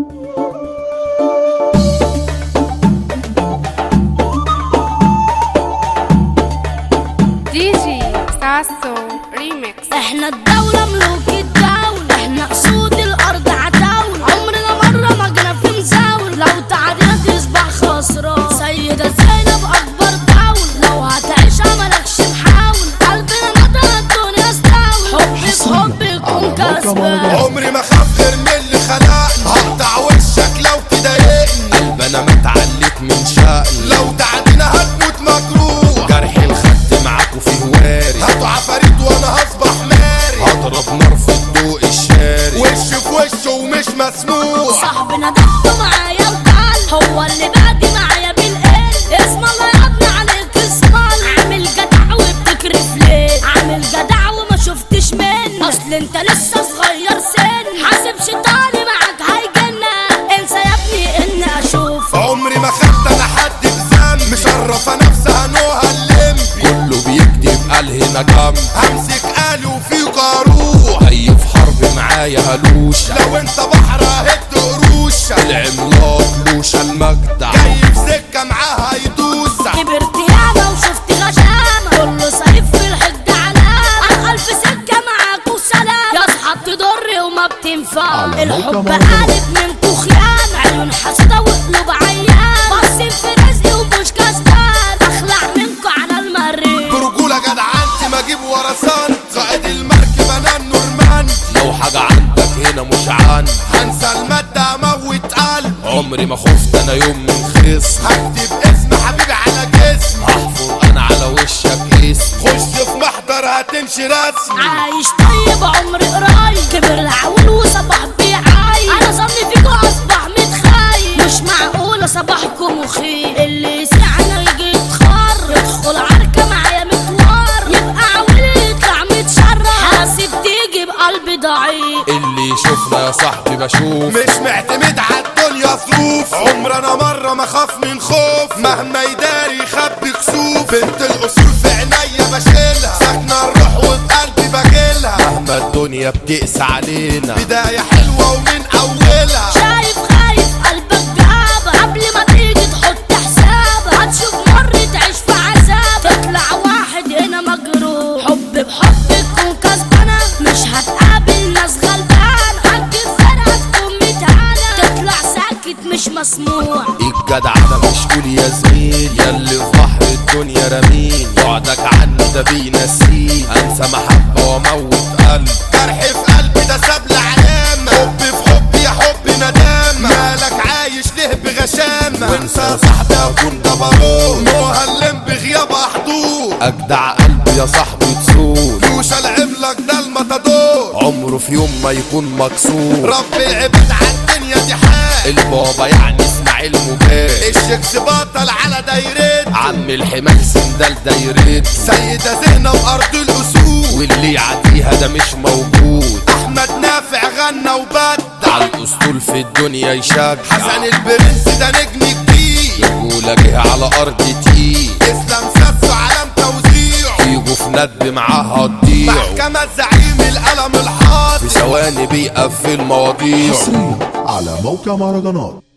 دي جي ساسو ريميكس احنا الدولة ملوك الدولة احنا اسود الارض عتاولة عمرنا مرة ما جينا في مزاول لو تعدينا تصبح خسران سيدة زينب اكبر دولة لو هتعيشها مالكش محاول قلبنا نضل الدنيا استاول حب في حب يكون كسبان عمري ما خاف غير من اللي خلقني هقطع وشك لو تضايقني قلب انا متعلق من شقني لو تعدينا هتموت مجروح جرحي الخد معاك وفيه واري هاتوا عفاريت وانا هصبح ماري هضرب نار في الضوء الشاري وش في وش ومش مسموح صاحبنا ضغطه معايا وقال هو اللي بادي معايا بالقل اسم الله يا ابني عليك اسم الله عامل جدع وبتكرف ليه عامل جدع وما شفتش منه اصل انت لسه صغير سن حاسب شيطاني معاك هيجنن انسى يا ابني اني اشوف عمري ما خدت انا حد بذنب مشرفة نفسها نوها اللمبي كله بيكتب قال هنا جنب همسك قالي وفي قاروح اي في حرب معايا هلوشة لو انت بحر هد قروشة العملاق لوشة المجدع جاي في سكة معاها يدوس كبرت ياما وشفت غشامة كله صريف في الحج علامة ألف سكة معاك وسلام يا أصحاب تضر وما بتنفع الحب قالب منكو خيانة عيون حاسدة وقلوب عيان باصين في رزقي ومش كسبان أخلع منكو على المريخ برجولة جدعنتي ما اجيب ورا سن قائد المركب انا النورمان لو حاجة عندك هنا مش عندي هنسى المادة اموت قلب عمري ما خفت انا يوم من خصم هكتب اسم حبيبي على جسم هحفر انا على وشك اسم خش في محضر هتمشي رسم عايش طيب عمري قريب كبر العون وصباح بيعاي انا ظني فيكو اصبح متخايل مش معقولة صباحكم مخيل اللي يسعنا يجي يتخر يدخل عركة معايا متوار يبقى عولي يطلع متشرف حاسب تيجي بقلب ضعيف اللي يشوفنا يا صاحبي بشوف مش معتمد على الدنيا ظروف عمر انا مرة ما خاف من خوف مهما يداري يخبي كسوف بنت الاصول في عينيا بشيلها ساكنة الروح وبقلبي بجيلها مهما الدنيا بتقسى علينا بداية حلوة ومن اولها شايف خايف قلبك جابة قبل ما تيجي تحط حسابك هتشوف مر تعيش في عذاب تطلع واحد هنا مجروح حب بحب تكون كسبانة مش هتقابل ناس غلبان حق فرقة تكون متهانة تطلع ساكت مش مسموع الجدع انا مش قول يا زميل ياللي في بحر الدنيا رمين بعدك عني ده بينسيني انسى محبة واموت قلب جرح في قلبي ده ساب لي علامة حب في حب يا حب ندامة مالك عايش ليه بغشامة وانسى يا صاحبي اكون جبروت نوها اللم بغياب حضور اجدع قلبي يا صاحبي تسود يوشا العملاق ده المطادور عمره في يوم ما يكون مكسور رب العباد عالدنيا دي حال البابا يعني اسماعيل مبارك الشيكس بطل على دايرت عم الحمال سندال دايرت سيدة زينة وارض الاسود واللي يعديها ده مش موجود احمد نافع غنى وبدع على الاسطول في الدنيا يشجع حسن البرنس ده نجم كبير رجولة جه على ارض تقيل اسلام ساسو علم توزيعه يجوا في ندب معاها تضيع محكمة زعيم القلم الحاضر في ثواني بيقفل مواضيع حصريا على موقع مهرجانات